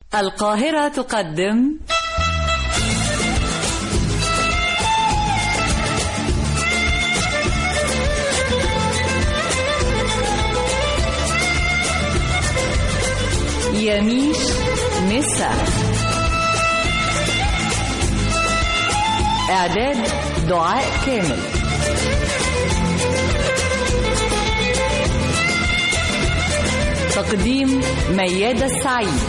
القاهرة تقدم يميش مسا إعداد دعاء كامل تقديم ميادة السعيد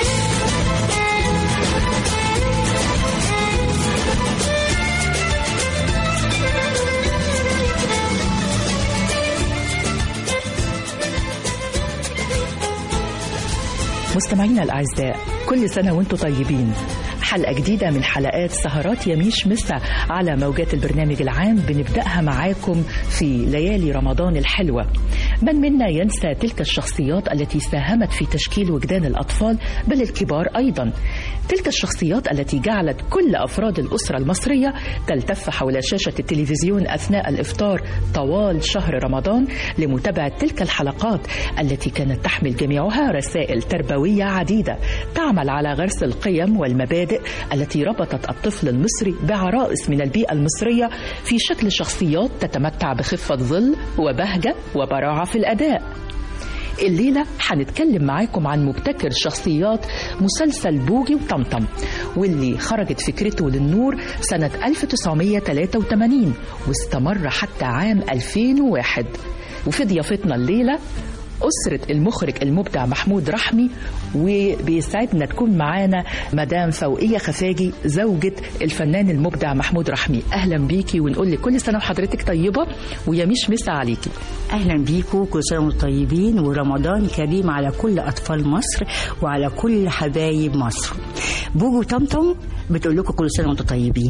مستمعينا الأعزاء كل سنة وانتم طيبين حلقة جديدة من حلقات سهرات يميش مسا على موجات البرنامج العام بنبدأها معاكم في ليالي رمضان الحلوة من منا ينسى تلك الشخصيات التي ساهمت في تشكيل وجدان الأطفال بل الكبار أيضا تلك الشخصيات التي جعلت كل أفراد الأسرة المصرية تلتف حول شاشة التلفزيون أثناء الإفطار طوال شهر رمضان لمتابعة تلك الحلقات التي كانت تحمل جميعها رسائل تربوية عديدة تعمل على غرس القيم والمبادئ التي ربطت الطفل المصري بعرائس من البيئة المصرية في شكل شخصيات تتمتع بخفة ظل وبهجة وبراعة في الأداء الليلة هنتكلم معاكم عن مبتكر شخصيات مسلسل بوجي وطمطم واللي خرجت فكرته للنور سنة 1983 واستمر حتى عام 2001 وفي ضيافتنا الليلة أسرة المخرج المبدع محمود رحمي وبيسعدنا تكون معانا مدام فوقية خفاجي زوجة الفنان المبدع محمود رحمي أهلا بيكي ونقول لك كل سنة وحضرتك طيبة ويميش مسا عليكي اهلا بيكم كل سنه وانتم طيبين ورمضان كريم على كل اطفال مصر وعلى كل حبايب مصر بوجو طمطم بتقول لكم كل سنه وانتم طيبين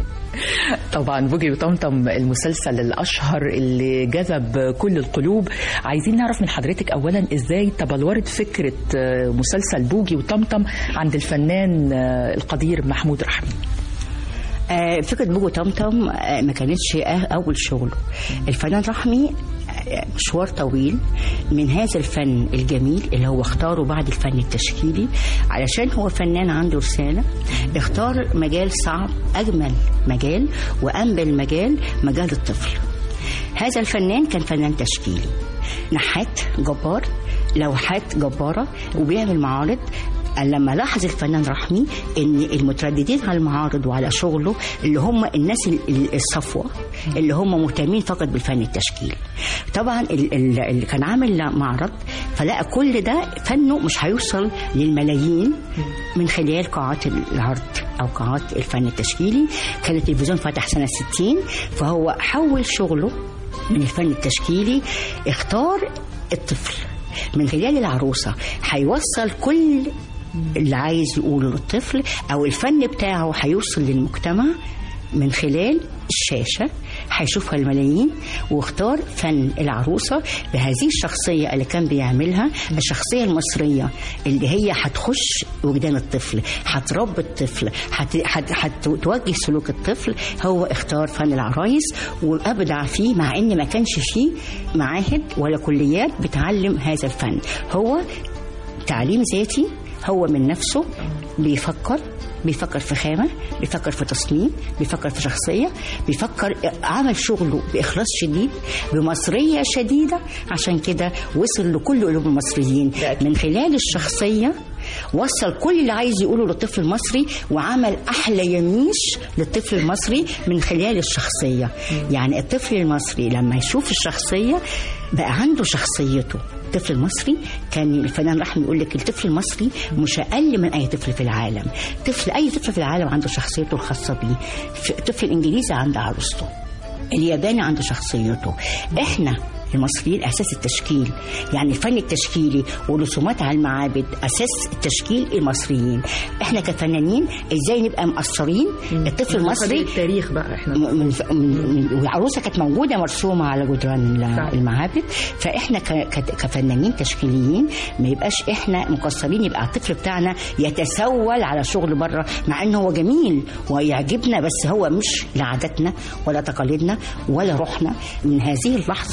طبعا بوجي وطمطم المسلسل الأشهر اللي جذب كل القلوب عايزين نعرف من حضرتك أولا إزاي تبلورت فكرة مسلسل بوجي وطمطم عند الفنان القدير محمود رحمي آه، فكره بوجو طمطم آه، ما كانتش آه، اول شغله الفنان رحمي آه، مشوار طويل من هذا الفن الجميل اللي هو اختاره بعد الفن التشكيلي علشان هو فنان عنده رساله اختار مجال صعب اجمل مجال وانبل مجال مجال الطفل هذا الفنان كان فنان تشكيلي نحات جبار لوحات جبارة وبيعمل معارض لما لاحظ الفنان رحمي ان المترددين على المعارض وعلى شغله اللي هم الناس ال- ال- الصفوه اللي هم مهتمين فقط بالفن التشكيلي طبعا ال- ال- اللي كان عامل معرض فلقى كل ده فنه مش هيوصل للملايين من خلال قاعات العرض او قاعات الفن التشكيلي كان التلفزيون فتح سنه 60 فهو حول شغله من الفن التشكيلي اختار الطفل من خلال العروسة هيوصل كل اللي عايز يقوله للطفل أو الفن بتاعه هيوصل للمجتمع من خلال الشاشة هيشوفها الملايين واختار فن العروسة بهذه الشخصية اللي كان بيعملها الشخصية المصرية اللي هي هتخش وجدان الطفل هتربي الطفل هت- هت- هتوجه سلوك الطفل هو اختار فن العرايس وابدع فيه مع ان ما كانش فيه معاهد ولا كليات بتعلم هذا الفن هو تعليم ذاتي هو من نفسه بيفكر بيفكر في خامة بيفكر في تصميم بيفكر في شخصية بيفكر عمل شغله بإخلاص شديد بمصرية شديدة عشان كده وصل لكل قلوب المصريين من خلال الشخصية وصل كل اللي عايز يقوله للطفل المصري وعمل احلى يميش للطفل المصري من خلال الشخصيه يعني الطفل المصري لما يشوف الشخصيه بقى عنده شخصيته الطفل المصري كان الفنان رحمي يقول لك الطفل المصري مش اقل من اي طفل في العالم طفل اي طفل في العالم عنده شخصيته الخاصه بيه الطفل الانجليزي عنده عروسته الياباني عنده شخصيته احنا المصريين اساس التشكيل يعني الفن التشكيلي والرسومات على المعابد اساس التشكيل المصريين احنا كفنانين ازاي نبقى مقصرين الطفل المصري التاريخ بقى احنا من من من والعروسه كانت موجوده مرسومه على جدران ال- المعابد فاحنا ك- ك- كفنانين تشكيليين ما يبقاش احنا مقصرين يبقى الطفل بتاعنا يتسول على شغل بره مع انه هو جميل ويعجبنا بس هو مش لعاداتنا ولا تقاليدنا ولا روحنا من هذه اللحظه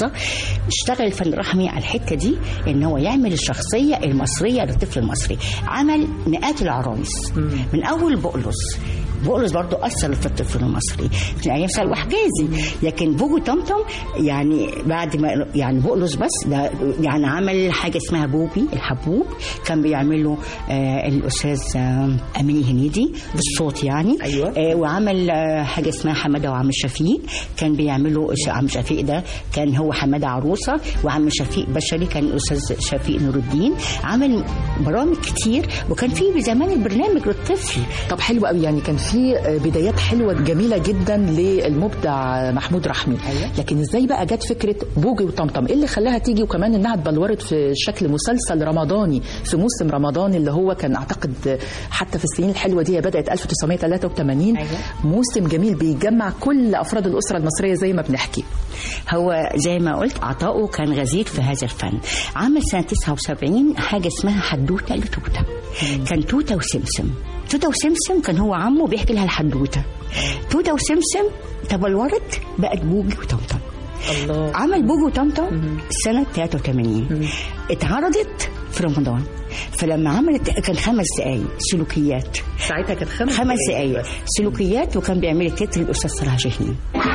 اشتغل الفن الرحمي على الحته دي ان هو يعمل الشخصيه المصريه للطفل المصري عمل مئات العرايس من اول بقلص بقلص برضو اثر في الطفل المصري في ايام سلوى حجازي لكن بوجو طمطم يعني بعد ما يعني بقلص بس ده يعني عمل حاجه اسمها بوبي الحبوب كان بيعمله آه الاستاذ آه امين هنيدي بالصوت يعني أيوة. آه وعمل آه حاجه اسمها حماده وعم شفيق كان بيعملوا ش- عم شفيق ده كان هو حماده عروسه وعم شفيق بشري كان الاستاذ شفيق نور الدين عمل برامج كتير وكان في زمان البرنامج للطفل طب حلو قوي يعني كان في بدايات حلوه جميله جدا للمبدع محمود رحمي أيوة. لكن ازاي بقى جت فكره بوجي وطمطم ايه اللي خلاها تيجي وكمان انها اتبلورت في شكل مسلسل رمضاني في موسم رمضان اللي هو كان اعتقد حتى في السنين الحلوه دي هي بدات 1983 أيوة. موسم جميل بيجمع كل افراد الاسره المصريه زي ما بنحكي هو زي ما قلت عطاؤه كان غزير في هذا الفن عمل سنة 79 حاجة اسمها حدوتة لتوتة كان توتة وسمسم توتة وسمسم كان هو عمه بيحكي لها الحدوتة توتة وسمسم تبلورت بقت بوجي وطمطم الله عمل بوجي وطمطم سنة 83 اتعرضت في رمضان فلما عملت كان خمس دقايق سلوكيات ساعتها كانت خمس خمس دقايق سلوكيات وكان بيعمل التتر الاستاذ صلاح جاهين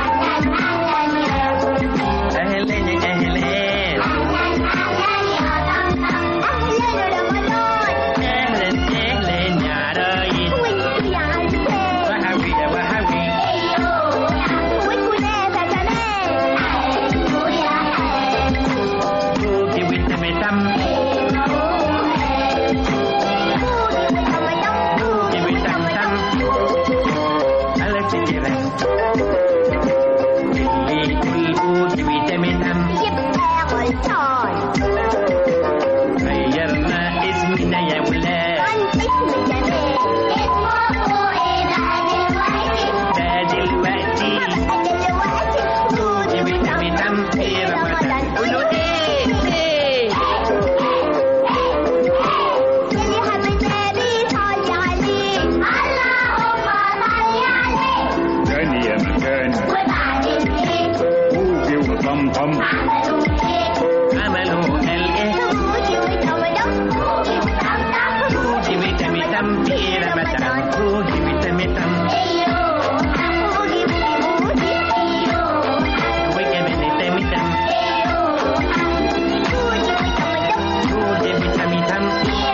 اهلا يا اهلا اهلا اهلا يا عرايس وحوي يا وحوي بوكي والتمتم بوكي والتمتم على فكرة اللي يقول بوكي والتمتم غيرنا اسمنا يا ولاد ده دلوقتي بوكي والتمتم في رمضان قولوا ايه ايه كان يا مكان بوجي وطمطم عملوا الايه بوكي والتمتم في رمضان بوكي والتمتم وكمان التمتم بوكي والتمتم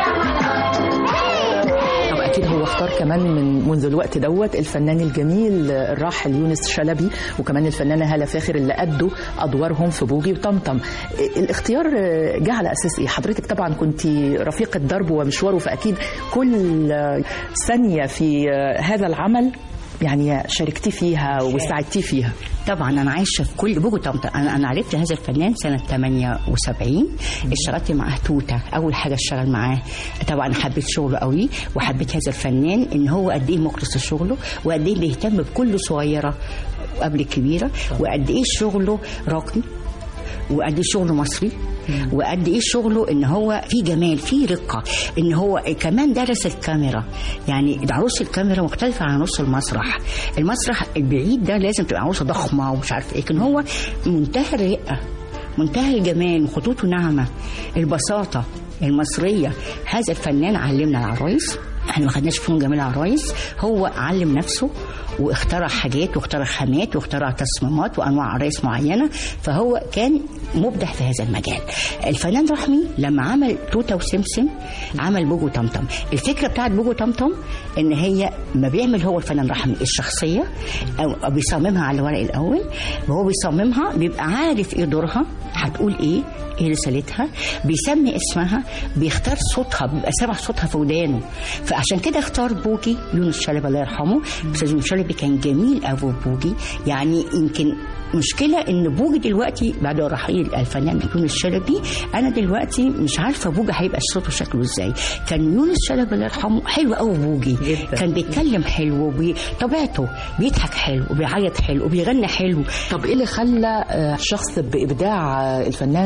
طب اكيد هو اختار كمان من منذ الوقت دوت الفنان الجميل الراحل يونس شلبي وكمان الفنانه هاله فاخر اللي ادوا ادوارهم في بوجي وطمطم الاختيار جه على اساس ايه حضرتك طبعا كنت رفيقه دربه ومشواره فاكيد كل ثانيه في هذا العمل يعني شاركتي فيها وساعدتي فيها طبعا انا عايشه في كل بوجو طمطم انا انا عرفت هذا الفنان سنه 78 اشتغلت معاه توته اول حاجه اشتغل معاه طبعا حبيت شغله قوي وحبيت هذا الفنان ان هو قد ايه مخلص لشغله وقد ايه بيهتم بكل صغيره وقبل كبيره وقد ايه شغله راقي وقد ايه شغله مصري وقد ايه شغله ان هو في جمال في رقه ان هو كمان درس الكاميرا يعني عروس الكاميرا مختلفه عن عروس المسرح المسرح البعيد ده لازم تبقى عروسه ضخمه ومش عارف ايه لكن هو منتهى الرقه منتهى الجمال خطوطه ناعمه البساطه المصريه هذا الفنان علمنا العرايس احنا ما خدناش فيهم جميل عرايس هو علم نفسه واخترع حاجات واخترع خامات واخترع تصميمات وانواع عرايس معينه فهو كان مبدع في هذا المجال الفنان رحمي لما عمل توته وسمسم عمل بوجو طمطم الفكره بتاعت بوجو طمطم ان هي ما بيعمل هو الفنان رحمي الشخصيه او بيصممها على الورق الاول وهو بيصممها بيبقى عارف ايه دورها هتقول ايه ايه رسالتها بيسمي اسمها بيختار صوتها بيبقى سامع صوتها في ودانه فعشان كده اختار بوجي يونس شلبي الله يرحمه استاذ يونس شلبي كان جميل ابو بوجي يعني يمكن مشكلة ان بوجي دلوقتي بعد رحيل الفنان يونس شلبي انا دلوقتي مش عارفة بوجي هيبقى صوته شكله ازاي كان يونس شلبي الله يرحمه حلو قوي بوجي جدا. كان بيتكلم حلو وبي... طبيعته بيضحك حلو وبيعيط حلو وبيغني حلو طب ايه اللي خلى آه، شخص بابداع آه، الفنان محمود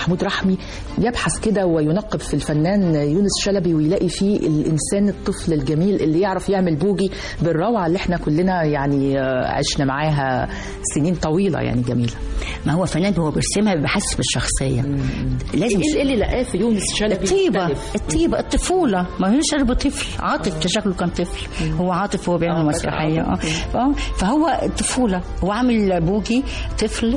محمود رحمي يبحث كده وينقب في الفنان يونس شلبي ويلاقي فيه الانسان الطفل الجميل اللي يعرف يعمل بوجي بالروعه اللي احنا كلنا يعني آه، عشنا معاها سنين طويله يعني جميله ما هو فنان هو بيرسمها بحس بالشخصيه لازم ايه اللي لقاه في يونس شلبي الطيبة مختلف؟ الطيبة الطفولة ما هو شرب طفل عاطف شكله كان طفل هو عاطف وهو بيعمل آه، مسرحية اه عاطف. آه. فهو الطفولة هو عامل بوجي طفل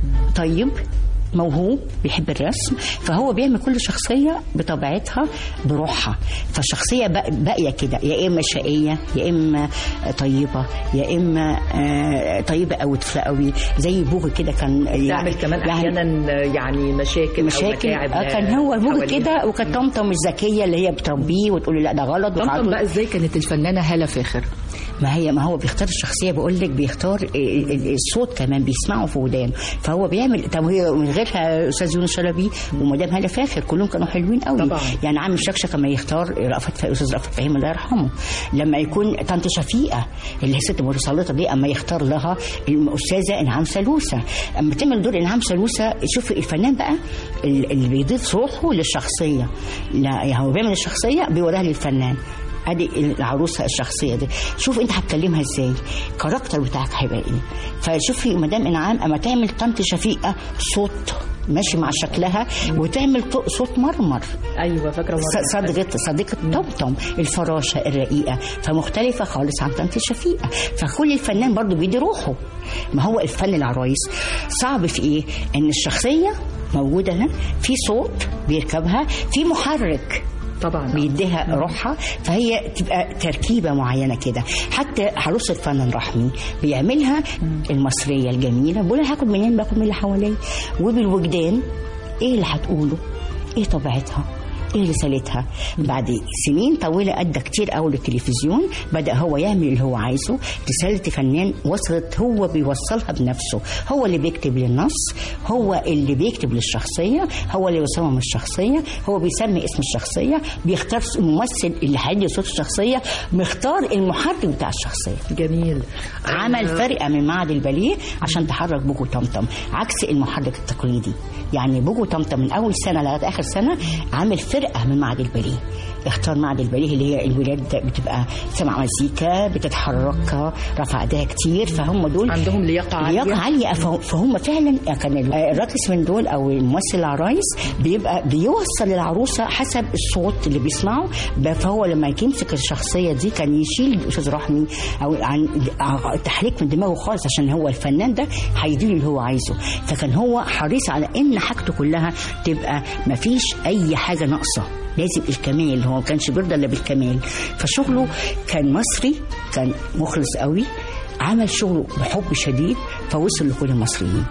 طيب موهوب بيحب الرسم فهو بيعمل كل شخصية بطبيعتها بروحها فالشخصية بق- باقية كده يا إما شقية يا إما طيبة يا إما آه، طيبة أوي طفلة أوي زي بوجي كده كان تعمل كمان احيانا يعني مشاكل مشاكل أو متاعب آه، كان هو بوجي حواليه. كده وكانت طمطم الذكيه اللي هي بتربيه وتقول له لا ده غلط طمطم وتعاقبه. بقى ازاي كانت الفنانه هاله فاخر ما هي ما هو بيختار الشخصيه بقول لك بيختار ال- ال- الصوت كمان بيسمعه في ودانه فهو بيعمل طب هي من غيرها استاذ يونس شلبي ومدام هاله فاخر كلهم كانوا حلوين قوي طبعا. يعني عامل شكشكه ما يختار رأفت فهمي استاذ رأفت فهيم الله يرحمه لما يكون طنط شفيقه اللي هي ست مرسلطه دي اما يختار لها الاستاذه انعام سلوسه اما تعمل دور انعام سلوسه شوفي الفنان بقى ال- اللي بيضيف روحه للشخصيه لا يعني هو بيعمل الشخصيه بيوراها للفنان ادي العروسه الشخصيه دي شوف انت هتكلمها ازاي الكاركتر بتاعك هيبقى ايه فشوفي مدام انعام اما تعمل طنط شفيقه صوت ماشي مع شكلها وتعمل ط- صوت مرمر ايوه فاكره ص- صديقة صديقة طمطم الفراشة الرقيقة فمختلفة خالص عن طنط شفيقة فكل الفنان برضو بيدي روحه ما هو الفن العرايس صعب في ايه ان الشخصية موجودة هنا في صوت بيركبها في محرك طبعا بيديها روحها فهي تبقى تركيبة معينة كده حتى عروس الفنان رحمي بيعملها المصرية الجميلة بقول لها هاخد منين باخد من اللي حواليا وبالوجدان ايه اللي هتقوله ايه طبيعتها ايه رسالتها بعد سنين طويله ادى كتير قوي للتلفزيون بدا هو يعمل اللي هو عايزه رساله فنان وصلت هو بيوصلها بنفسه هو اللي بيكتب للنص هو اللي بيكتب للشخصيه هو اللي بيصمم الشخصيه هو بيسمي اسم الشخصيه بيختار الممثل اللي هيدي صوت الشخصيه مختار المحرك بتاع الشخصيه جميل عمل فرقه من معهد الباليه عشان تحرك بوجو طمطم عكس المحرك التقليدي يعني بوجو طمطم من اول سنه لغايه اخر سنه عامل فرقه من معهد الباليه اختار معهد الباليه اللي هي الولاد بتبقى سمع مزيكا بتتحرك رفع ايديها كتير فهم دول عندهم لياقه عاليه لياقة عالية فه- فهم فعلا كان ال- الراقص من دول او الممثل العرايس بيبقى بيوصل للعروسة حسب الصوت اللي بيسمعه ب- فهو لما يجي يمسك الشخصية دي كان يشيل الاستاذ رحمي او عن ع- تحريك من دماغه خالص عشان هو الفنان ده هيديله اللي هو عايزه فكان هو حريص على ان حاجته كلها تبقى ما فيش اي حاجة ناقصة لازم الكمال هو ما كانش بيرضى الا بالكمال فشغله كان مصري كان مخلص قوي عمل شغله بحب شديد فوصل لكل المصريين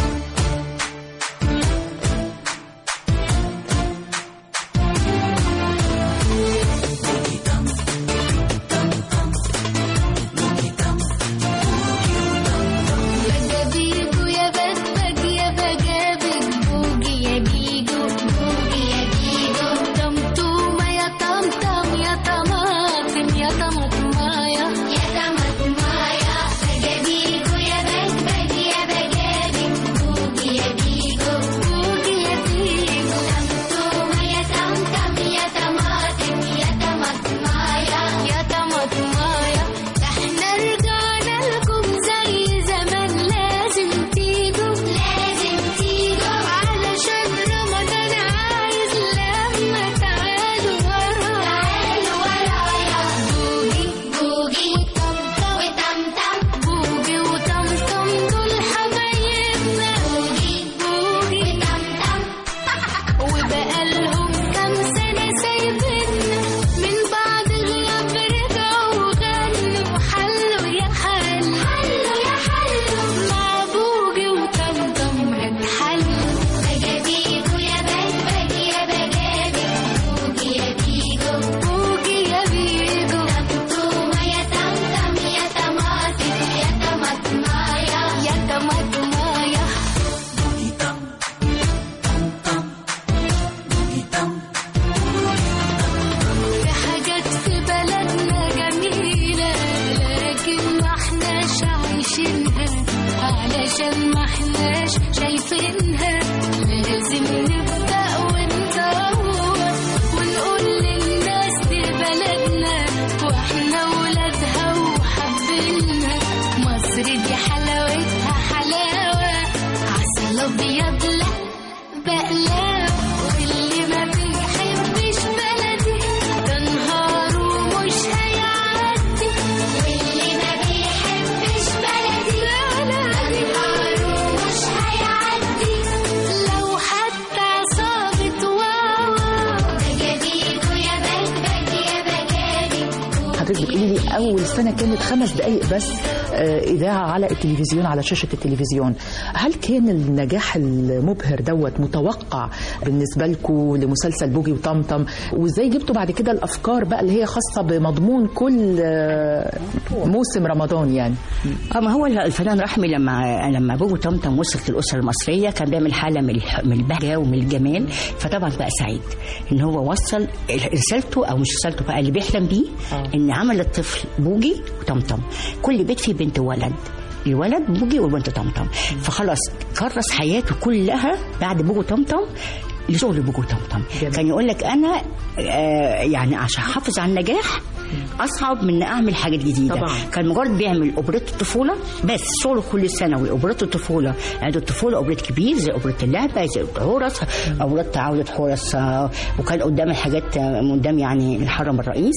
بجابيجو يا بجبج يا بجابج بوجي يا جيجو بوجي يا جيجو طمطومة يا طمطم يا طماطم يا طماطمايا يا طماطمايا بجابيجو يا بجبج يا بجابج بوجي يا جيجو بوجي يا جيجو طمطومة يا طمطم يا طماطم يا طماطمايا يا طماطمايا احنا رجعنا لكم زي زمان لازم تيجوا لازم تيجوا علشان رمضان عايز لما تعالوا ورايا تعالوا ورايا بوجي بوجي وطمطم وطمطم بوجي وطمطم دول حبايبنا بوجي بوجي وطمطم وبقالهم كام سنة سايبيننا من بعد غياب رجعوا وغنوا حلوا يا حل حلوا يا حلوا مع بوجي وطمطم اتحلوا بجابيجو يا بجبج يا بجابج بوجي يا بيجو بوجي يا بيجو طمطومة يا طمطم يا طماطم يا طماطمايا يا طماطمايا في حاجات في بلدنا جميلة لكن ما احناش عايشينها علشان ما احناش شايفينها لازم نبقى واحنا ولادها وحبينها مصر دي حلاوتها حلاوة عسل ابيض لا بقلاوة واللي ما بيحبش بلدي ده نهاره مش هيعدي واللي ما بيحبش بلدي ده نهاره مش هيعدي لو حتى صابت واوا بجديدو يا بجبج يا بجادي حضرتك بتقولي لي اول سنه كانت خمس دقائق بس آه، اذاعه على التلفزيون على شاشه التلفزيون هل كان النجاح المبهر دوت متوقع بالنسبه لكم لمسلسل بوجي وطمطم وازاي جبتوا بعد كده الافكار بقى اللي هي خاصه بمضمون كل آه، موسم رمضان يعني اه ما هو الفنان رحمي لما لما ابوه طمطم وصلت الاسره المصريه كان بيعمل حاله من الح- من البهجه ومن الجمال فطبعا بقى سعيد ان هو وصل رسالته او مش رسالته بقى اللي بيحلم بيه ان عمل الطفل بوجي وطمطم كل بيت فيه بنت وولد الولد بوجي والبنت طمطم فخلاص كرس حياته كلها بعد بوجي وطمطم لشغل بوجي وطمطم جميل. كان يقول لك انا آه يعني عشان احافظ على النجاح اصعب من إن اعمل حاجات جديده طبعاً. كان مجرد بيعمل اوبريت الطفوله بس شغله كل سنه واوبريت الطفوله عيد الطفوله اوبريت كبير زي اوبريت اللعبه زي حورس اوبريت عوده حورس آه، وكان قدام الحاجات آه، قدام يعني الحرم الرئيس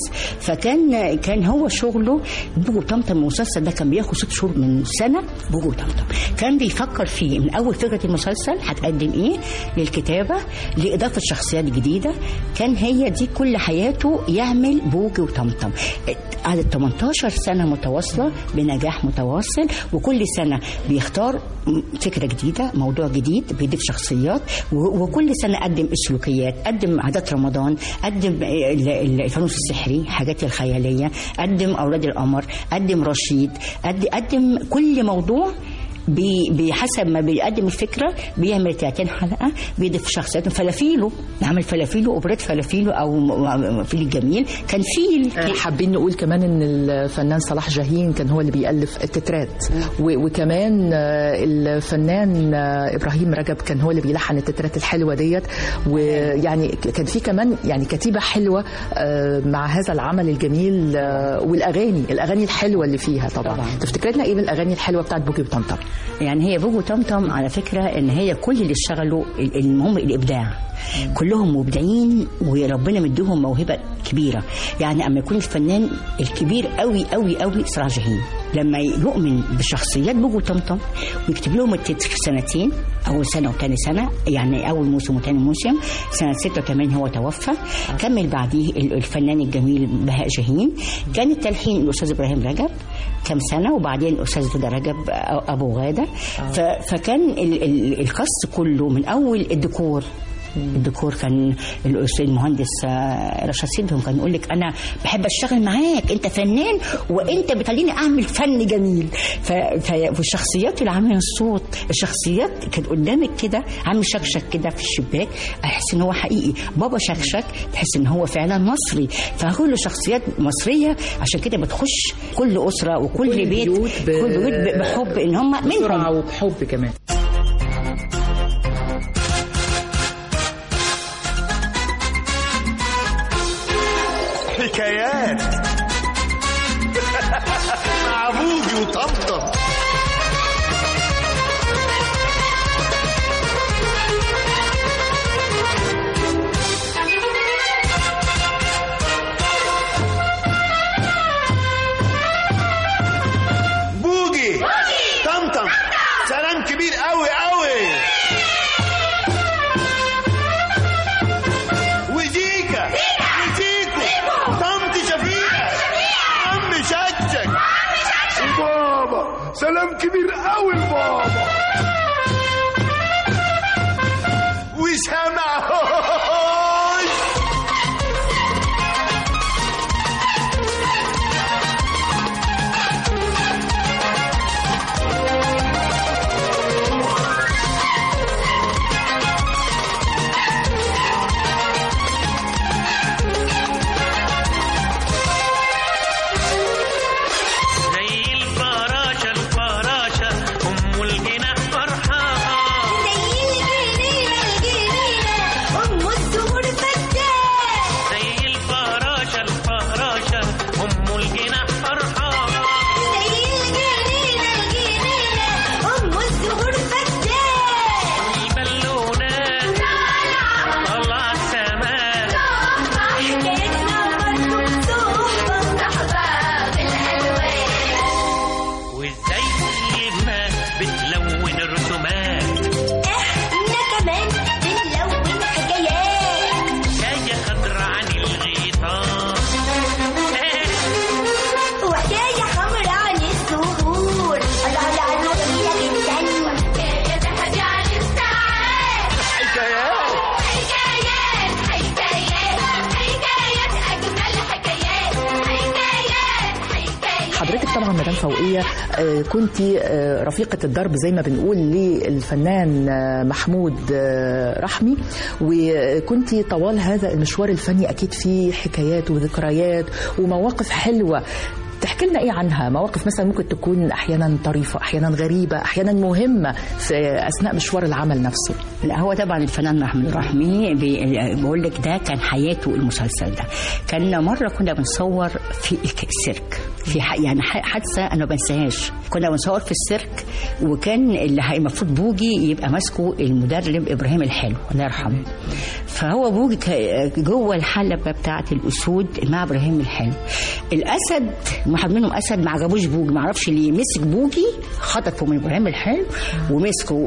فكان كان هو شغله بوجو طمطم المسلسل ده كان بياخد ست شهور من سنه بوجو طمطم كان بيفكر فيه من اول فكره المسلسل هتقدم ايه للكتابه لاضافه شخصيات جديده كان هي دي كل حياته يعمل بوجي وطمطم قعدت 18 سنه متواصله بنجاح متواصل وكل سنه بيختار فكره جديده موضوع جديد بيضيف شخصيات و- وكل سنه قدم السلوكيات قدم عادات رمضان قدم ال- ال- الفانوس السحري حاجات الخياليه قدم اولاد القمر قدم رشيد قد- قدم كل موضوع بي- بحسب ما بيقدم الفكره بيعمل 30 حلقه بيضيف شخصيات فلافيلو عمل فلافيلو اوبريت فلافيلو او م- فيل الجميل كان فيل آه، حابين نقول كمان ان الفنان صلاح جاهين كان هو اللي بيألف التترات و- وكمان آه، الفنان آه، ابراهيم رجب كان هو اللي بيلحن التترات الحلوه ديت ويعني ك- كان في كمان يعني كتيبه حلوه آه، مع هذا العمل الجميل آه، والاغاني الاغاني الحلوه اللي فيها طبعا, طبعاً. تفتكر لنا ايه من الاغاني الحلوه بتاعت بوجي وطمطم يعني هي بوجو طمطم على فكرة ان هي كل اللي اشتغلوا ال- المهم الابداع كلهم مبدعين وربنا مديهم موهبة كبيرة يعني اما يكون الفنان الكبير قوي قوي قوي صلاح جاهين لما يؤمن بشخصيات بوجو طمطم ويكتب لهم التتر في سنتين اول سنه وثاني سنه يعني اول موسم وثاني موسم سنه 86 هو توفى كمل بعديه ال- الفنان الجميل بهاء جاهين كان التلحين الاستاذ ابراهيم رجب كم سنه وبعدين الاستاذ هدى رجب أ- ابو غاده ف- فكان ال- ال- القص كله من اول الديكور الديكور كان الاستاذ المهندس آه، رشاد سيدهم كان يقول لك انا بحب اشتغل معاك انت فنان وانت بتخليني اعمل فن جميل ف... ف... والشخصيات اللي عامله الصوت الشخصيات كان قدامك كده عامل شكشك كده في الشباك احس ان هو حقيقي بابا شكشك تحس ان هو فعلا مصري فكل شخصيات مصريه عشان كده بتخش كل اسره وكل كل بيت البيوت ب- كل بيوت ب- بحب ان هم منهم بسرعه وبحب كمان حكايات مع بوجي وطمطم بوجي طمطم سلام كبير قوي قوي وزيكا وزيكو طنط شفيقة عم شكشك بابا سلام كبير قوي لبابا وسامعوش زي الفراشة الفراشة أم الجناح فرحانة زي الجنينة الجنينة حضرتك طبعا مدام فوقيه كنت رفيقه الدرب زي ما بنقول للفنان آه، محمود آه، رحمي وكنت طوال هذا المشوار الفني اكيد فيه حكايات وذكريات ومواقف حلوه تحكي لنا ايه عنها مواقف مثلا ممكن تكون احيانا طريفه احيانا غريبه احيانا مهمه في اثناء مشوار العمل نفسه لا هو طبعا الفنان محمود رحمي بي- بقول لك ده كان حياته المسلسل ده كان مره كنا بنصور في الك- السيرك في ح- يعني ح- حادثه انا ما بنساهاش كنا بنصور في السيرك وكان اللي هي- المفروض بوجي يبقى ماسكه المدرب ابراهيم الحلو الله يرحمه فهو بوجي ك- جوه الحلبه بتاعه الاسود مع ابراهيم الحلو الاسد واحد منهم اسد ما عجبوش بوجي ما اعرفش ليه مسك بوجي خطفه من ابراهيم الحلو ومسكه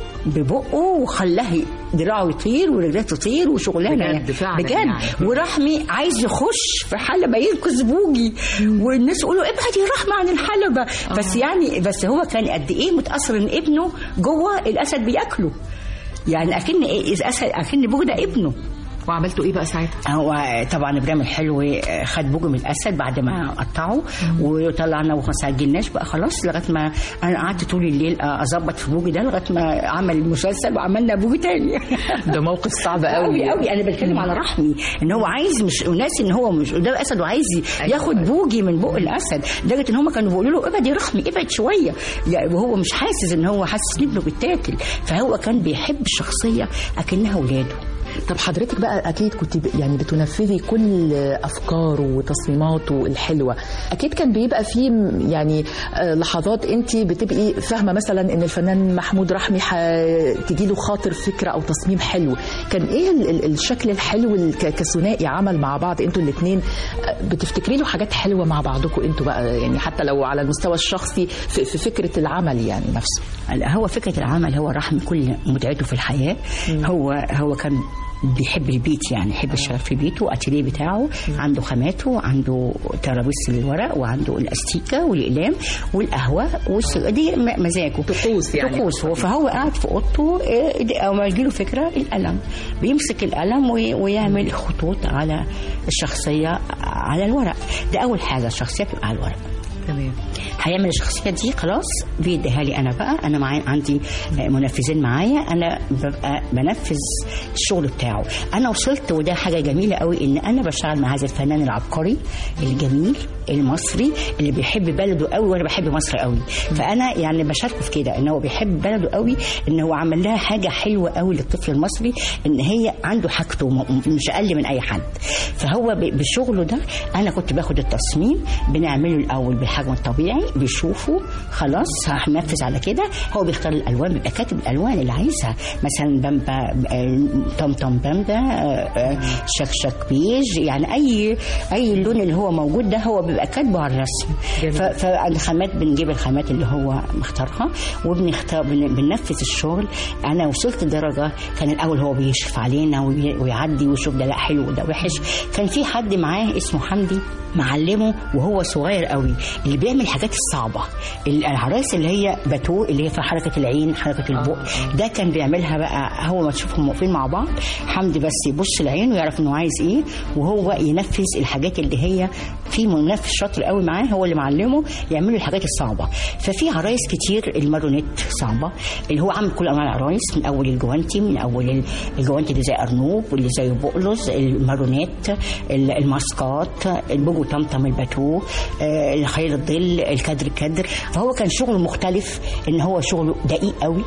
ببقه وخلاه دراعه يطير ورجليه تطير وشغلانه بجد فعلا بجد يعني. ورحمي عايز يخش في حلبه ينقذ بوجي والناس يقولوا ابعد يا رحمه عن الحلبه بس يعني بس هو كان قد ايه متاثر ان ابنه جوه الاسد بياكله يعني اكن إيه الاسد اكن بوجي ده ابنه وعملتوا ايه بقى ساعتها هو طبعا ابراهيم الحلو خد بوجي من الاسد بعد ما قطعه وطلعنا وما سجلناش بقى خلاص لغايه ما انا قعدت طول الليل اظبط في بوجي ده لغايه ما عمل المسلسل وعملنا بوجي تاني ده موقف صعب قوي قوي قوي انا بتكلم على رحمي ان هو عايز مش وناس ان هو مش ده الاسد وعايز ياخد بوجي من بق الاسد لدرجه ان هم كانوا بيقولوا له ابعد يا رحمي ابعد شويه يعني وهو مش حاسس ان هو حاسس ان ابنه بيتاكل فهو كان بيحب الشخصيه اكنها ولاده طب حضرتك بقى اكيد كنت ب- يعني بتنفذي كل افكاره وتصميماته الحلوه اكيد كان بيبقى في م- يعني آه، لحظات انت بتبقي فاهمه مثلا ان الفنان محمود رحمي تجي له خاطر فكره او تصميم حلو كان ايه ال- ال- الشكل الحلو ال- ك- كثنائي عمل مع بعض انتوا الاثنين بتفتكري له حاجات حلوه مع بعضكم انتوا بقى يعني حتى لو على المستوى الشخصي في, في فكره العمل يعني نفسه لا، هو فكره العمل هو رحمي كل متعته في الحياه هو هو كان بيحب البيت يعني يحب الشغل في بيته واتيليه بتاعه عنده خاماته عنده ترابيس للورق وعنده الاستيكه والاقلام والقهوه والس- دي م- مزاجه طقوس يعني. طقوس هو فهو قاعد في اوضته آه، دي- او ما يجيله فكره القلم بيمسك القلم وي- ويعمل خطوط على الشخصيه على الورق ده اول حاجه الشخصيه بتبقى على الورق تمام هيعمل الشخصيه دي خلاص بيديها لي انا بقى انا معايا عندي منفذين معايا انا ببقى بنفذ الشغل بتاعه انا وصلت وده حاجه جميله قوي ان انا بشتغل مع هذا الفنان العبقري الجميل المصري اللي بيحب بلده قوي وانا بحب مصر قوي فانا يعني بشاركه في كده ان هو بيحب بلده قوي ان هو عمل لها حاجه حلوه قوي للطفل المصري ان هي عنده حاجته م- مش اقل من اي حد فهو ب- بشغله ده انا كنت باخد التصميم بنعمله الاول بالحجم الطبيعي بيشوفه خلاص هنفذ على كده هو بيختار الالوان بيبقى كاتب الالوان اللي عايزها مثلا بامبا آه، طمطم بامبا آه، آه، شكشك بيج يعني اي اي اللون اللي هو موجود ده هو بيبقى كاتبه على الرسم جميل. ف- فالخامات بنجيب الخامات اللي هو مختارها وبنختار بن- بننفذ الشغل انا وصلت لدرجه كان الاول هو بيشرف علينا وي- ويعدي ويشوف ده لا حلو وده وحش كان في حد معاه اسمه حمدي معلمه وهو صغير قوي اللي بيعمل الحاجات الصعبه العرايس اللي هي باتو اللي هي في حركه العين حركه البق ده كان بيعملها بقى هو ما تشوفهم واقفين مع بعض حمدي بس يبص العين ويعرف انه عايز ايه وهو ينفذ الحاجات اللي هي في منافس شاطر قوي معاه هو اللي معلمه يعملوا الحاجات الصعبه ففي عرايس كتير المارونيت صعبه اللي هو عامل كل انواع العرايس من اول الجوانتي من اول ال- الجوانتي اللي زي ارنوب واللي زي بقلص المارونيت ال- الماسكات البوجو طمطم الباتو آه، الخيل الظل الكدر الكدر فهو كان شغله مختلف ان هو شغله دقيق قوي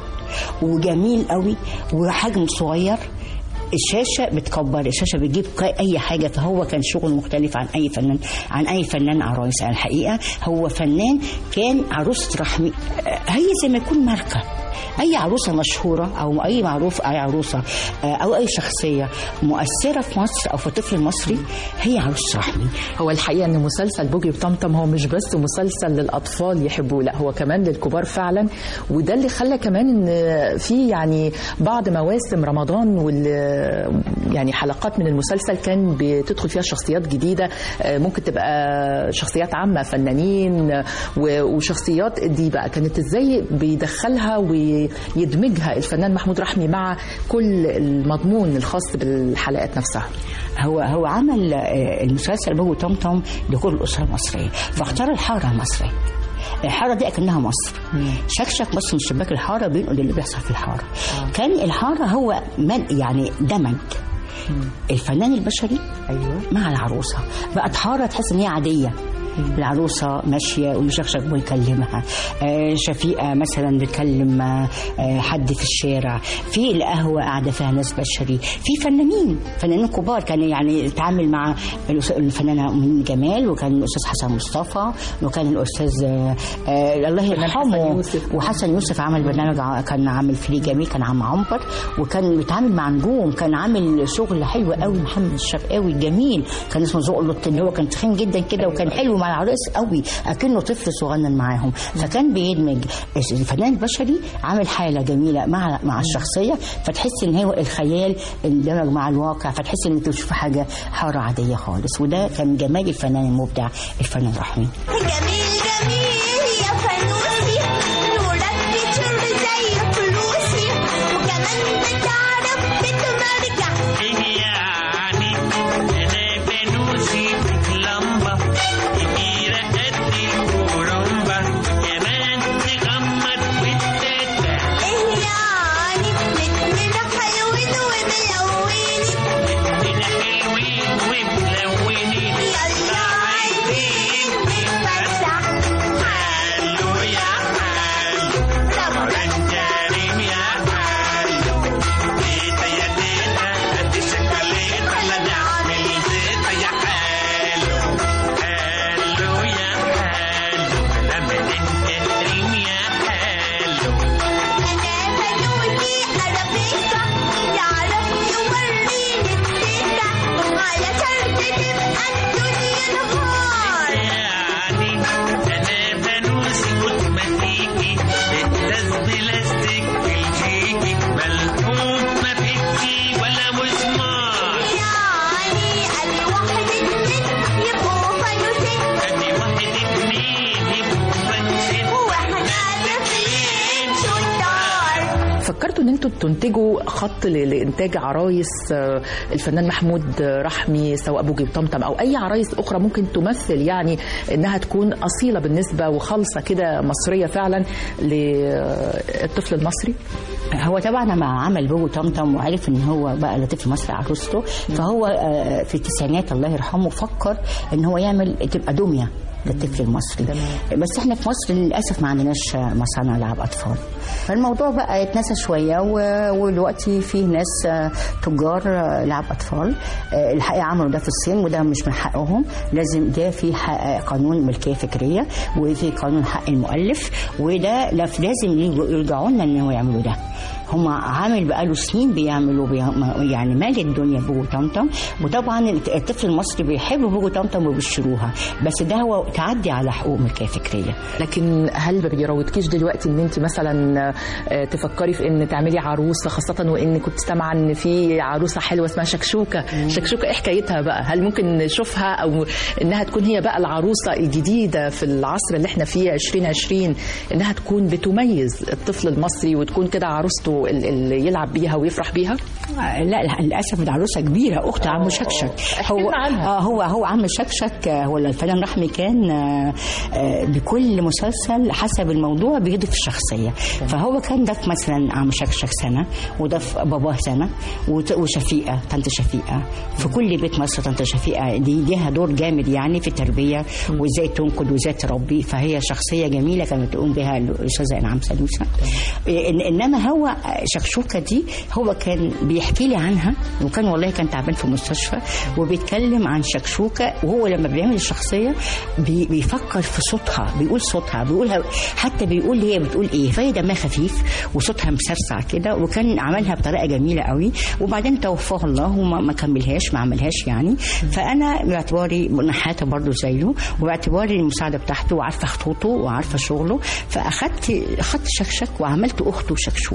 وجميل قوي وحجم صغير الشاشه بتكبر الشاشه بتجيب ك- اي حاجه فهو كان شغل مختلف عن اي فنان عن اي فنان عرايس على الحقيقه هو فنان كان عروسه رحمي آه، هي زي ما يكون ماركه اي عروسه مشهوره او اي معروف اي عروسه آه، او اي شخصيه مؤثره في مصر او في الطفل المصري هي عروسه رحمي هو الحقيقه ان مسلسل بوجي وطمطم هو مش بس مسلسل للاطفال يحبوه لا هو كمان للكبار فعلا وده اللي خلى كمان ان في يعني بعض مواسم رمضان وال يعني حلقات من المسلسل كان بتدخل فيها شخصيات جديده آه، ممكن تبقى شخصيات عامه فنانين آه، و- وشخصيات دي بقى كانت ازاي بيدخلها وي ويدمجها الفنان محمود رحمي مع كل المضمون الخاص بالحلقات نفسها هو هو عمل آه، المسلسل بوجو طمطم لكل الاسره المصريه فاختار الحاره المصريه الحاره دي اكنها مصر شكشك بص من شباك الحاره بينقل اللي بيحصل في الحاره كان الحاره هو من يعني دمج الفنان البشري ايوه مع العروسه بقت حاره تحس ان هي عاديه العروسة ماشية وشخشك بيكلمها آه، شفيقة مثلا بتكلم آه، حد في الشارع في القهوة قاعدة فيها ناس بشري في فنانين فنانين كبار كان يعني اتعامل مع الأس- الفنانة أم جمال وكان الأستاذ حسن مصطفى وكان الأستاذ آه، آه، الله حسن يرحمه يوسف. وحسن يوسف عمل برنامج ع- كان عامل فري جميل كان عم عنبر وكان بيتعامل مع نجوم كان عامل شغل حلو قوي محمد الشرقاوي جميل كان اسمه زقلط اللي هو كان تخين جدا كده وكان حلو مع العرايس قوي اكنه طفل صغنن معاهم فكان بيدمج الفنان البشري عامل حاله جميله مع مع الشخصيه فتحس ان هو الخيال اندمج مع الواقع فتحس ان انت بتشوف حاجه حاره عاديه خالص وده كان جمال الفنان المبدع الفنان رحمي جميل جميل يا فانوسي نورك بيطير زي فلوسي وكمان بتعرف بتمرجع ايه يعني انا فانوسي لمبة كبيرة قد الكرنبة كمان تغمض وتتابع ايه يعني نتمنى حلوين وملونين من حلوين وملونين يلا عايزين نتفسح حلو يا حلو رمضان كريم يا حلو تيتا يا تيتا قد الشوكولاتة لا نعمل زيتا يا حلو حلو يا حلو رمضان كريم يا حلو انا فانوسي ارابيسا يعرف يوريني التيتا على شرط تبقى الدنيا نهار يعني انا فانوسي اوتوماتيكي ازاز بلاستيك بلجيكي ملحوم ما فيكي ولا مسمار يعني أدي واحد اتنين يبقوا فانوسين ادي واحد اتنين يبقوا فانوسين واحنا طفلين شطار فكرتوا ان انتوا تنتجوا خط ل- لانتاج عرايس آه، الفنان محمود رحمي سواء بوجي وطمطم او اي عرايس اخرى ممكن تمثل يعني انها تكون اصيله بالنسبه وخالصه كده مصريه فعلا للطفل المصري هو طبعا لما عمل بوجو طمطم وعرف ان هو بقى لطيف مصر عروسته فهو آه، في التسعينات الله يرحمه فكر ان هو يعمل تبقى دميه للطفل المصري بس احنا في مصر للاسف ما عندناش مصانع لعب اطفال فالموضوع بقى اتنسى شويه و- ودلوقتي فيه ناس آه، تجار آه، لعب اطفال آه، الحقيقه عملوا ده في الصين وده مش من حقهم لازم ده في حق- قانون ملكيه فكريه وفي قانون حق المؤلف وده لا- لازم يرجعوا- يرجعوا لنا ان هو يعملوا ده هم عامل بقاله سنين بيعملوا بي... يعني مال الدنيا بوجو طمطم وطبعا الطفل المصري بيحب بوجو طمطم وبيشتروها بس ده هو تعدي على حقوق ملكيه فكريه لكن هل ما بيراودكيش دلوقتي ان انت مثلا آه، تفكري في ان تعملي عروسه خاصه وان كنت سامعه ان في عروسه حلوه اسمها شكشوكه شكشوكه ايه حكايتها بقى هل ممكن نشوفها او انها تكون هي بقى العروسه الجديده في العصر اللي احنا فيه 2020 انها تكون بتميز الطفل المصري وتكون كده عروسته ال- اللي يلعب بيها ويفرح بيها آه، لا لا، للاسف ده عروسه كبيره اخت عم شكشك احكي هو لنا عنها. اه هو هو عم شكشك آه، هو الفنان رحمي كان آه، آه، بكل مسلسل حسب الموضوع بيضيف الشخصيه فهو كان ده في مثلا عم شكشك سنه وده في باباه سنه وت- وشفيقه طنط شفيقه في كل بيت مصر طنط شفيقه دي ليها دور جامد يعني في التربيه وازاي تنقد وازاي تربي فهي شخصيه جميله كانت تقوم بها الاستاذه انعام سلوسه إن- انما هو شكشوكه دي هو كان بيحكي لي عنها وكان والله كان تعبان في المستشفى وبيتكلم عن شكشوكه وهو لما بيعمل الشخصيه بي بيفكر في صوتها بيقول صوتها بيقولها حتى بيقول هي بتقول ايه فهي دمها خفيف وصوتها مسرسع كده وكان عملها بطريقه جميله قوي وبعدين توفاه الله وما ما كملهاش ما عملهاش يعني فانا باعتباري نحاته برضو زيه وباعتباري المساعده بتاعته وعارفه خطوطه وعارفه شغله فاخدت اخدت شكشك وعملت اخته شكشوكه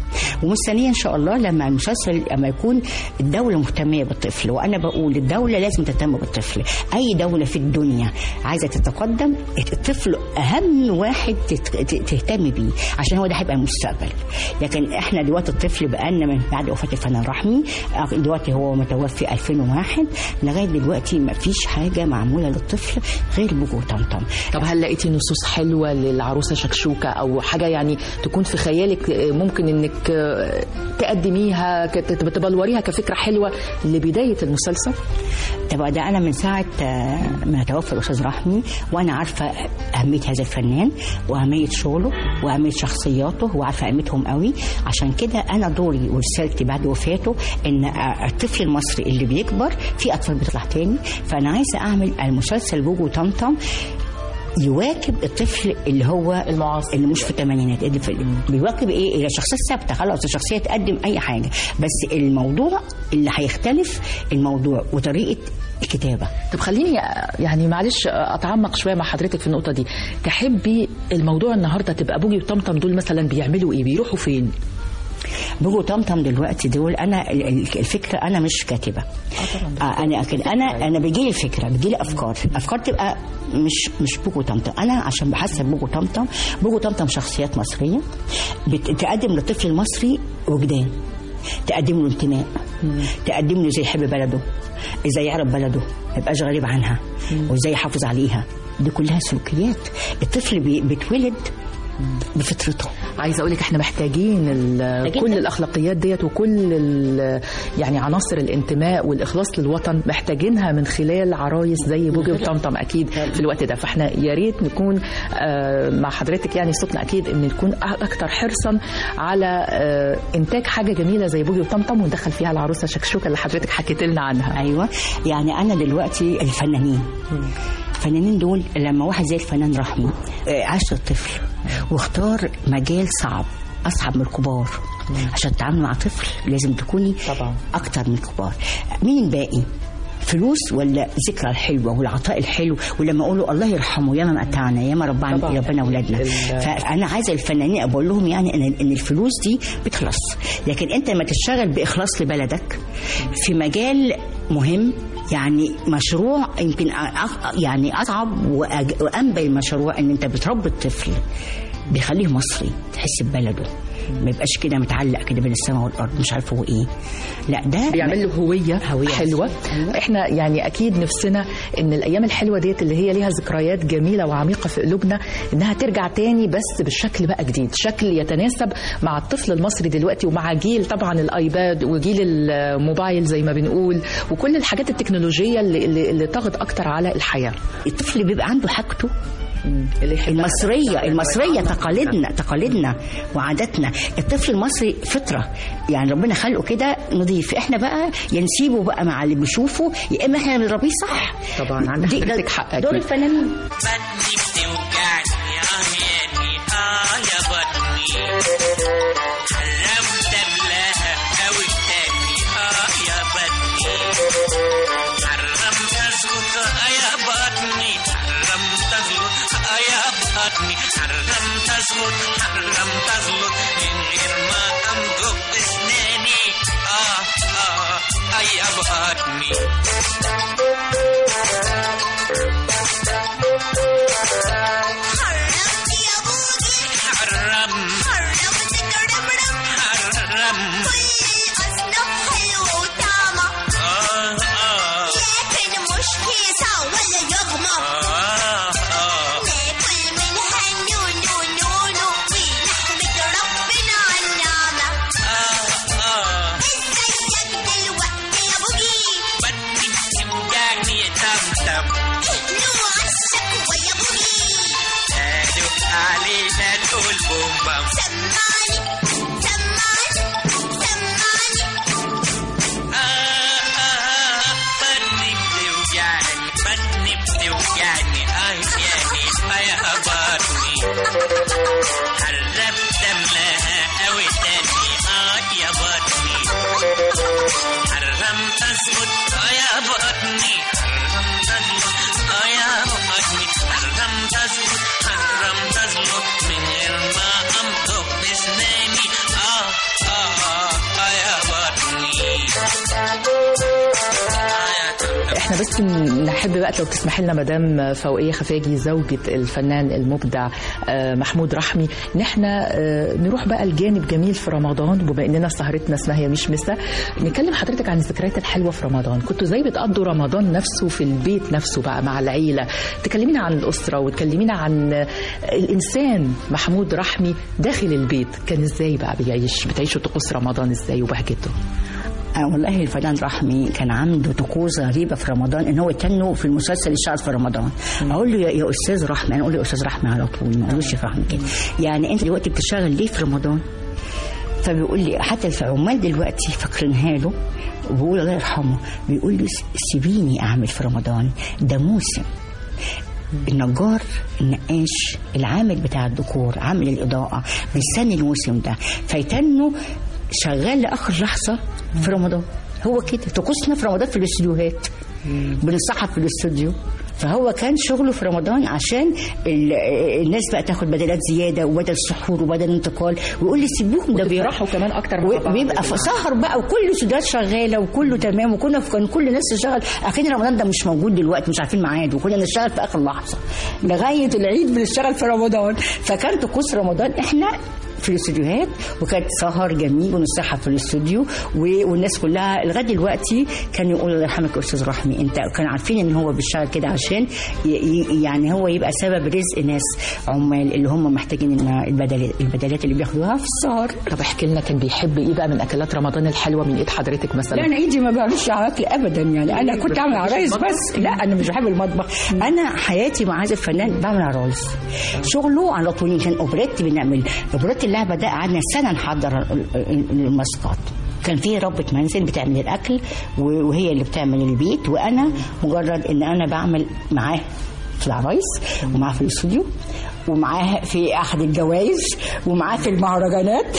ومستنيه ان شاء الله لما المسلسل لما يكون الدوله مهتمه بالطفل وانا بقول الدوله لازم تهتم بالطفل اي دوله في الدنيا عايزه تتقدم الطفل اهم واحد تت- ت- تهتم بيه عشان هو ده هيبقى المستقبل لكن احنا دلوقتي الطفل بقالنا من بعد وفاه الفنان رحمي آه، دلوقتي هو متوفي 2001 لغايه دلوقتي ما فيش حاجه معموله للطفل غير بوجو وطمطم طب هل لقيتي نصوص حلوة للعروسة شكشوكة أو حاجة يعني تكون في خيالك آه، ممكن إنك آه، تقدميها كت- تبلوريها كفكرة حلوة لبداية المسلسل؟ طب ده انا من ساعه آه، ما توفى الاستاذ رحمي وانا عارفه اهميه هذا الفنان واهميه شغله واهميه شخصياته وعارفه قيمتهم قوي عشان كده انا دوري ورسالتي بعد وفاته ان آه، الطفل المصري اللي بيكبر في اطفال بتطلع تاني فانا عايزه اعمل المسلسل بوجو طمطم يواكب الطفل اللي هو المعاصر. اللي مش في الثمانينات اللي في- بيواكب ايه الى شخصيه ثابته خلاص الشخصيه تقدم اي حاجه بس الموضوع اللي هيختلف الموضوع وطريقه الكتابه طب خليني آه، يعني معلش آه، أتعمق شوية مع حضرتك في النقطة دي تحبي الموضوع النهاردة تبقى بوجي وطمطم دول مثلا بيعملوا إيه؟ بيروحوا فين؟ بوجو طمطم دلوقتي دول انا ال- ال- الفكره انا مش كاتبه آه انا لكن انا انا بيجي لي فكره بيجي لي افكار افكار تبقى مش مش بوجو طمطم انا عشان بحسب بوجو طمطم بوجو طمطم شخصيات مصريه بتقدم للطفل المصري وجدان تقدم له انتماء تقدم له ازاي يحب بلده ازاي يعرف بلده ما يبقاش غريب عنها وازاي يحافظ عليها دي كلها سلوكيات الطفل بي- بيتولد بفطرته عايزه اقول لك احنا محتاجين ال- محتاجين كل ده. الاخلاقيات ديت وكل ال- يعني عناصر الانتماء والاخلاص للوطن محتاجينها من خلال عرايس زي بوجي وطمطم اكيد في الوقت ده فاحنا يا ريت نكون آه، مع حضرتك يعني صوتنا اكيد ان نكون اكتر حرصا على آه، انتاج حاجه جميله زي بوجي وطمطم وندخل فيها العروسه شكشوكه اللي حضرتك حكيت لنا عنها ايوه يعني انا دلوقتي الفنانين الفنانين دول لما واحد زي الفنان رحمي آه، عاش الطفل واختار مجال صعب اصعب من الكبار عشان تتعامل مع طفل لازم تكوني طبعا. اكتر من الكبار مين الباقي فلوس ولا ذكرى الحلوه والعطاء الحلو ولما اقول الله يرحمه ياما مقطعنا ياما ربنا طبعا. ربنا اولادنا ال- فانا عايزه الفنانين اقول لهم يعني ان ان الفلوس دي بتخلص لكن انت لما تشتغل باخلاص لبلدك في مجال مهم يعني مشروع يمكن أ- يعني اصعب وأج- وانبل المشروع ان انت بتربي الطفل بيخليه مصري تحس ببلده ما يبقاش كده متعلق كده بين السماء والارض مش عارف هو ايه لا ده بيعمل له هويه, هوية. حلوه احنا يعني اكيد نفسنا ان الايام الحلوه ديت اللي هي ليها ذكريات جميله وعميقه في قلوبنا انها ترجع تاني بس بالشكل بقى جديد شكل يتناسب مع الطفل المصري دلوقتي ومع جيل طبعا الايباد وجيل الموبايل زي ما بنقول وكل الحاجات التكنولوجيه اللي, اللي, اللي طغت اكتر على الحياه الطفل بيبقى عنده حاجته اللي يحبها. المصرية المصرية تقاليدنا تقاليدنا وعاداتنا الطفل المصري فطرة يعني ربنا خلقه كده نظيف احنا بقى يا نسيبه بقى مع اللي بيشوفه يا اما احنا بنربيه صح طبعا عندك دي- حضرتك حق دور أكيد. الفنانين بطني بتوجعني يا هاني اه يا بطني حرمت قبلها او التاني اه يا بطني حرمت اسكت اه يا بطني حرمت اسكت اه يا بطني حرمت اسكت حرمت اسكت من غير ما امضغ اسناني اه اه اه يا بطني حرمت يا بودي حرم حرمت الرمرم حرم كل أصناف حلوة وطعمة آه آه لكن مش كيسة ولا يغمى آه آه ناكل منها نونو نونو ونحمد ربنا على النعمة آه آه ازيك دلوقتي يا بوجي بطني بتوجعني بس نحب بقى لو تسمح لنا مدام فوقيه خفاجي زوجة الفنان المبدع آه، محمود رحمي ان احنا آه، نروح بقى الجانب جميل في رمضان بما اننا سهرتنا اسمها هي مش مسا نكلم حضرتك عن الذكريات الحلوه في رمضان كنتوا ازاي بتقضوا رمضان نفسه في البيت نفسه بقى مع العيله تكلمينا عن الاسره وتكلمينا عن آه، الانسان محمود رحمي داخل البيت كان ازاي بقى بيعيش بتعيشوا طقوس رمضان ازاي وبهجته آه والله الفنان رحمي كان عنده طقوس غريبه في رمضان ان هو يتنه في المسلسل اللي اشتغل في رمضان اقول له يا, يا استاذ رحمي انا اقول له يا استاذ رحمي على طول ما اقولوش شيخ رحمي كده يعني انت دلوقتي بتشتغل ليه في رمضان فبيقول لي حتى العمال دلوقتي فاكرينها له وبقول الله يرحمه بيقول لي سيبيني اعمل في رمضان ده موسم النجار النقاش العامل بتاع الديكور عامل الاضاءه مستني الموسم ده فيتنوا شغال لاخر لحظه في رمضان هو كده طقوسنا في رمضان في الاستديوهات بنصحف في الاستوديو فهو كان شغله في رمضان عشان ال- الناس بقى تاخد بدلات زياده وبدل سحور وبدل انتقال ويقول لي سيبوهم ده بيروح وتفرحوا كمان اكتر مع بعض وبيبقى في سهر بقى وكل سودات شغاله وكله تمام وكنا في كان كل الناس تشتغل اخيرا رمضان ده مش موجود دلوقتي مش عارفين ميعاده وكنا نشتغل في اخر لحظه لغايه العيد بنشتغل في رمضان فكان طقوس رمضان احنا في الاستوديوهات وكانت سهر جميل ونصحف في الاستوديو و- والناس كلها لغايه دلوقتي كانوا يقولوا الله يرحمك يا استاذ رحمي انت كانوا عارفين ان هو بيشتغل كده عشان ي- ي- يعني هو يبقى سبب رزق ناس عمال اللي هم محتاجين إن البدل البدلات اللي بياخدوها في السهر طب احكي لنا كان بيحب ايه بقى من اكلات رمضان الحلوه من ايد حضرتك مثلا لا انا ايدي ما بعملش عراقي ابدا يعني انا كنت اعمل عرايس بس لا انا مش بحب المطبخ انا حياتي مع هذا الفنان بعمل عرايس شغله على طول كان اوبريت بنعمل اوبريت اللعبه ده قعدنا سنه نحضر ال- ال- الماسكات كان في ربة منزل بتعمل الأكل و- وهي اللي بتعمل البيت وأنا مجرد إن أنا بعمل معاه في العرايس ومعاه في الاستوديو ومعاه في أحد الجوائز ومعاه في المهرجانات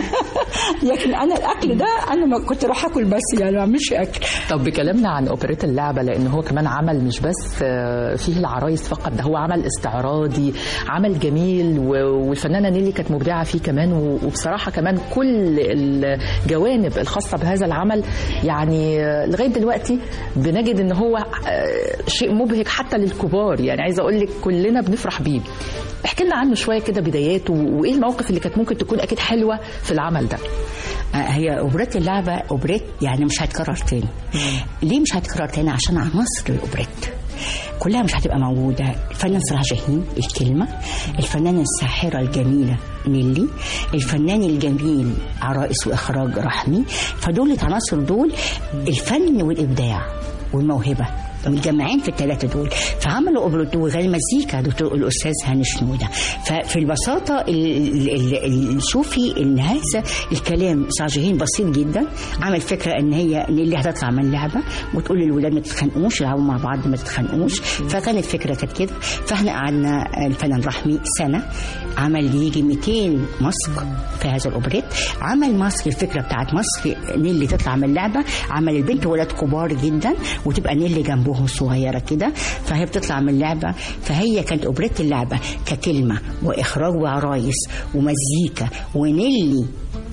لكن أنا الأكل ده أنا ما كنت أروح أكل بس يعني ما أعملش أكل طب بكلامنا عن اوبريت اللعبه لان هو كمان عمل مش بس آه، فيه العرايس فقط ده هو عمل استعراضي عمل جميل و- والفنانه نيلي كانت مبدعه فيه كمان و- وبصراحه كمان كل الجوانب الخاصه بهذا العمل يعني آه، لغايه دلوقتي بنجد ان هو آه، شيء مبهج حتى للكبار يعني عايزه اقول لك كلنا بنفرح بيه احكي لنا عنه شويه كده بداياته وايه المواقف اللي كانت ممكن تكون اكيد حلوه في العمل ده آه، هي اوبريت اللعبه اوبريت يعني مش هتكرر تاني ليه مش هتكرر تاني عشان عناصر الاوبريت كلها مش هتبقى موجودة الفنان صلاح جاهين الكلمة الفنانة الساحرة الجميلة نيلي الفنان الجميل عرائس وإخراج رحمي فدول العناصر دول الفن والإبداع والموهبة متجمعين في الثلاثة دول فعملوا أوبريت وغنى مزيكا دكتور الأستاذ هاني شنودة ففي البساطة ال- ال- ال- شوفي إن هذا الكلام صاجهين بسيط جدا عمل فكرة إن هي نيلي هتطلع من اللعبة وتقول للولاد ما تتخانقوش يلعبوا مع بعض ما تتخانقوش فكانت فكرة كانت كده فاحنا قعدنا الفنان رحمي سنة عمل يجي 200 ماسك في هذا الأوبريت عمل ماسك الفكرة بتاعت ماسك نيلي تطلع من اللعبة عمل البنت ولاد كبار جدا وتبقى نيلي جنبهم صغيرة كده فهي بتطلع من اللعبة فهي كانت أوبريت اللعبة ككلمة وإخراج وعرايس ومزيكا ونيلي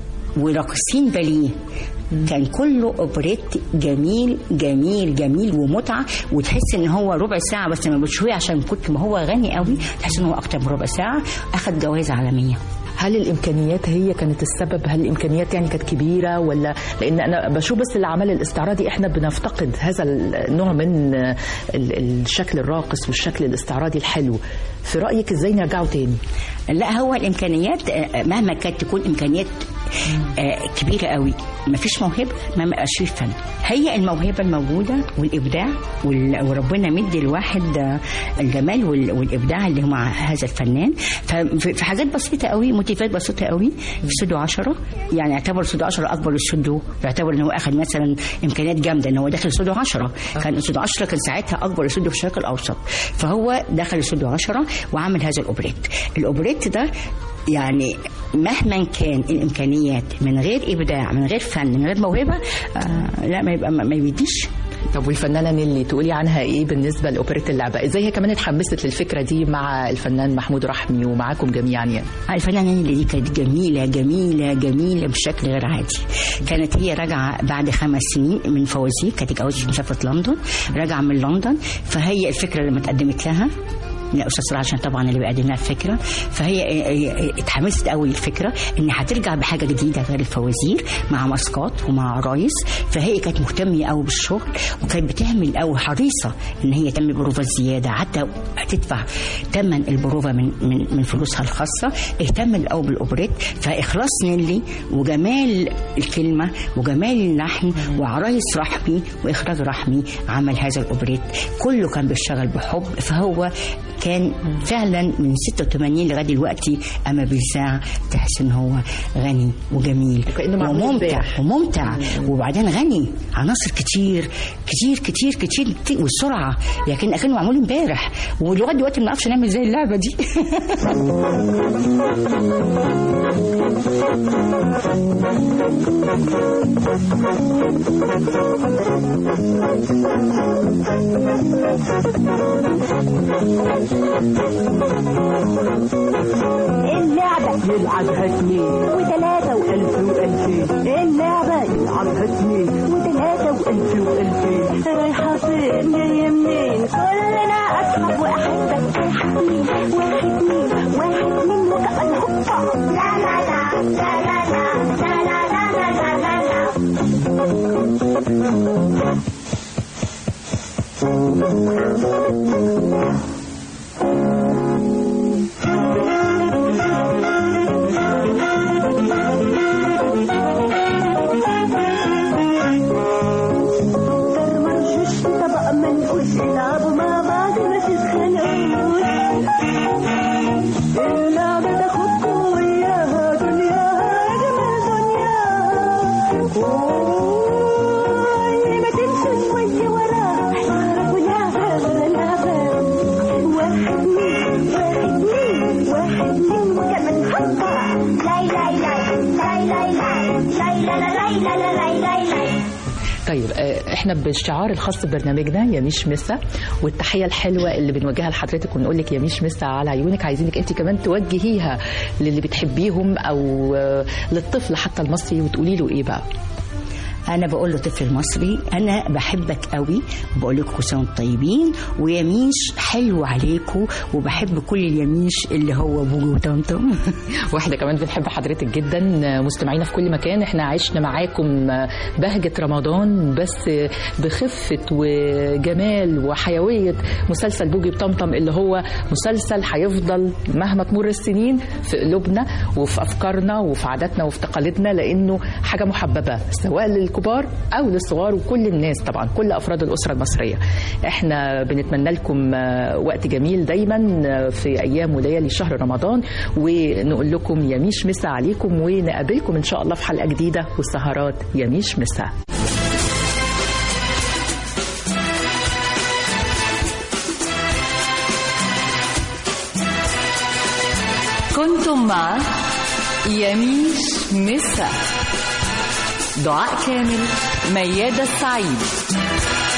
وراقصين باليه كان كله اوبريت جميل جميل جميل ومتعه وتحس ان هو ربع ساعه بس ما بتشويه عشان كنت ما هو غني قوي تحس ان هو اكتر من ربع ساعه اخذ جوائز عالميه هل الامكانيات هي كانت السبب هل الامكانيات يعني كانت كبيره ولا لان انا بشوف بس الاعمال الاستعراضي احنا بنفتقد هذا النوع من ال- الشكل الراقص والشكل الاستعراضي الحلو في رايك ازاي نرجعه تاني لا هو الامكانيات آه، مهما كانت تكون امكانيات آه، كبيره قوي ما فيش موهبه ما بقاش فيه فن هي الموهبه الموجوده والابداع وال- وربنا مدي الواحد آه، الجمال وال- والابداع اللي هو مع هذا الفنان ففي في حاجات بسيطه قوي موتيفات بسيطه قوي في استوديو 10 يعني يعتبر استوديو 10 اكبر استوديو يعتبر ان هو اخذ مثلا امكانيات جامده ان هو داخل استوديو 10 كان استوديو 10 كان ساعتها اكبر استوديو في الشرق الاوسط فهو دخل استوديو 10 وعمل هذا الاوبريت الاوبريت ده يعني مهما كان الامكانيات من غير ابداع من غير فن من غير موهبه آه لا ما يبقى ما ما يديش طب والفنانه نيلي تقولي عنها ايه بالنسبه لاوبريت اللعبه ازاي هي كمان اتحمست للفكره دي مع الفنان محمود رحمي ومعاكم جميعا يعني الفنانة نيلي دي كانت جميلة جميلة جميلة بشكل غير عادي كانت هي راجعة بعد خمس سنين من فوازير كانت اتجوزت من شافت لندن راجعة من لندن فهي الفكرة لما اتقدمت لها لا استاذ صلاح عشان طبعا اللي بيقدم لها الفكره فهي اتحمست قوي الفكره ان هترجع بحاجه جديده غير الفوازير مع ماسكات ومع عرايس فهي كانت مهتمه قوي بالشغل وكانت بتعمل قوي حريصه ان هي تعمل بروفه زياده حتى هتدفع ثمن البروفه من من من فلوسها الخاصه اهتمت قوي بالاوبريت فاخلاص نيلي وجمال الكلمه وجمال اللحن وعرايس رحمي واخراج رحمي عمل هذا الاوبريت كله كان بيشتغل بحب فهو كان فعلا من 86 لغايه دلوقتي اما بيذاع تحس ان هو غني وجميل وكأنه معمول وممتع امبارح. وممتع وبعدين غني عناصر كتير كتير كتير كتير, كتير والسرعه لكن كان معمول امبارح ولغايه دلوقتي ما نعرفش نعمل زي اللعبه دي اللعبة يلعبها اثنين وثلاثة وألف وألفين اللعبة يلعبها اثنين وثلاثة وألف وألفين رايحة فين جاية منين كلنا أصحاب وأحبك واحد مين واحد مين واحد مين وكأن هوبا لا لا لا لا لا لا لا لا لا لا لا لا سكر مرشش طبق منقوش العبوا مع بعض ما تتخانقوش اللعبة تاخدكوا وياها دنياها أجمل دنياها واللي ما تمشوا شوية وراها اعرفوا لعبة لعبة واحد مين واحد مين واحد مين وكمان هوبا لاي لاي لاي لاي لاي لاي لاي لاي لاي لاي لاي لاي لاي طيب آه، احنا بالشعار الخاص ببرنامجنا يا ميش مسا والتحيه الحلوه اللي بنوجهها لحضرتك ونقول لك يا ميش مسا على عيونك عايزينك انت كمان توجهيها للي بتحبيهم او آه، للطفل حتى المصري وتقولي له ايه بقى انا بقول له طفل المصري انا بحبك قوي وبقول لكم كل سنه وانتم طيبين ويميش حلو عليكم وبحب كل اليميش اللي هو بوجي وطمطم واحنا كمان بنحب حضرتك جدا مستمعينا في كل مكان احنا عشنا معاكم بهجة رمضان بس بخفة وجمال وحيوية مسلسل بوجي بطمطم اللي هو مسلسل هيفضل مهما تمر السنين في قلوبنا وفي أفكارنا وفي عاداتنا وفي تقاليدنا لأنه حاجة محببة سواء للكبار أو للصغار وكل الناس طبعا كل أفراد الأسرة المصرية احنا بنتمنى لكم وقت جميل دايما في أيام وليالي شهر رمضان ونقول لكم يميش مسا عليكم ونقابلكم إن شاء الله في حلقة جديدة والسهرات يميش مسا كنتم مع يميش مسا دعاء كامل ميادة السعيد